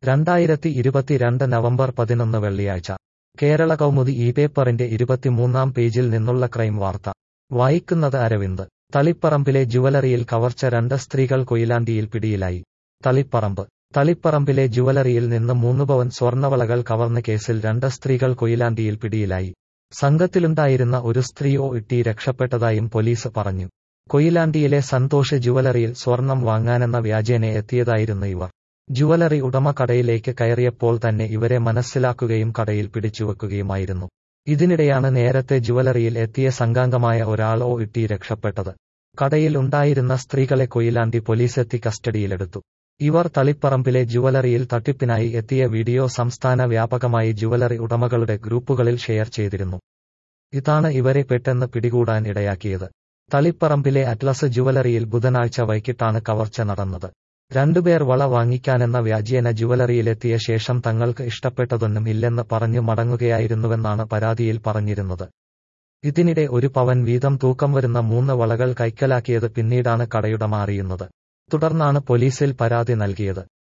രണ്ടായിരത്തി ഇരുപത്തിരണ്ട് നവംബർ പതിനൊന്ന് വെള്ളിയാഴ്ച കേരള കൗമുദി ഈ പേപ്പറിന്റെ ഇരുപത്തിമൂന്നാം പേജിൽ നിന്നുള്ള ക്രൈം വാർത്ത വായിക്കുന്നത് അരവിന്ദ് തളിപ്പറമ്പിലെ ജുവലറിയിൽ കവർച്ച രണ്ട് സ്ത്രീകൾ കൊയിലാണ്ടിയിൽ പിടിയിലായി തളിപ്പറമ്പ് തളിപ്പറമ്പിലെ ജുവലറിയിൽ നിന്ന് മൂന്ന് പവൻ സ്വർണവളകൾ കവർന്ന കേസിൽ രണ്ട് സ്ത്രീകൾ കൊയിലാണ്ടിയിൽ പിടിയിലായി സംഘത്തിലുണ്ടായിരുന്ന ഒരു സ്ത്രീ ഒ ഇട്ടി രക്ഷപ്പെട്ടതായും പോലീസ് പറഞ്ഞു കൊയിലാണ്ടിയിലെ സന്തോഷ് ജുവലറിയിൽ സ്വർണം വാങ്ങാനെന്ന വ്യാജേന എത്തിയതായിരുന്നു ഇവർ ജുവലറി ഉടമ കടയിലേക്ക് കയറിയപ്പോൾ തന്നെ ഇവരെ മനസ്സിലാക്കുകയും കടയിൽ പിടിച്ചുവെക്കുകയുമായിരുന്നു ഇതിനിടെയാണ് നേരത്തെ ജുവലറിയിൽ എത്തിയ സംഘാംഗമായ ഒരാൾ ഒ ഇട്ടി രക്ഷപ്പെട്ടത് കടയിൽ ഉണ്ടായിരുന്ന സ്ത്രീകളെ കൊയിലാണ്ടി പോലീസെത്തി കസ്റ്റഡിയിലെടുത്തു ഇവർ തളിപ്പറമ്പിലെ ജുവലറിയിൽ തട്ടിപ്പിനായി എത്തിയ വീഡിയോ സംസ്ഥാന വ്യാപകമായി ജുവലറി ഉടമകളുടെ ഗ്രൂപ്പുകളിൽ ഷെയർ ചെയ്തിരുന്നു ഇതാണ് ഇവരെ പെട്ടെന്ന് പിടികൂടാൻ ഇടയാക്കിയത് തളിപ്പറമ്പിലെ അറ്റ്ലസ് ജുവലറിയിൽ ബുധനാഴ്ച വൈകിട്ടാണ് കവർച്ച നടന്നത് രണ്ടുപേർ വള വാങ്ങിക്കാനെന്ന വ്യാജേന ജുവലറിയിലെത്തിയ ശേഷം തങ്ങൾക്ക് ഇഷ്ടപ്പെട്ടതൊന്നും ഇല്ലെന്ന് പറഞ്ഞു മടങ്ങുകയായിരുന്നുവെന്നാണ് പരാതിയിൽ പറഞ്ഞിരുന്നത് ഇതിനിടെ ഒരു പവൻ വീതം തൂക്കം വരുന്ന മൂന്ന് വളകൾ കൈക്കലാക്കിയത് പിന്നീടാണ് കടയുടമ അറിയുന്നത് തുടർന്നാണ് പോലീസിൽ പരാതി നൽകിയത്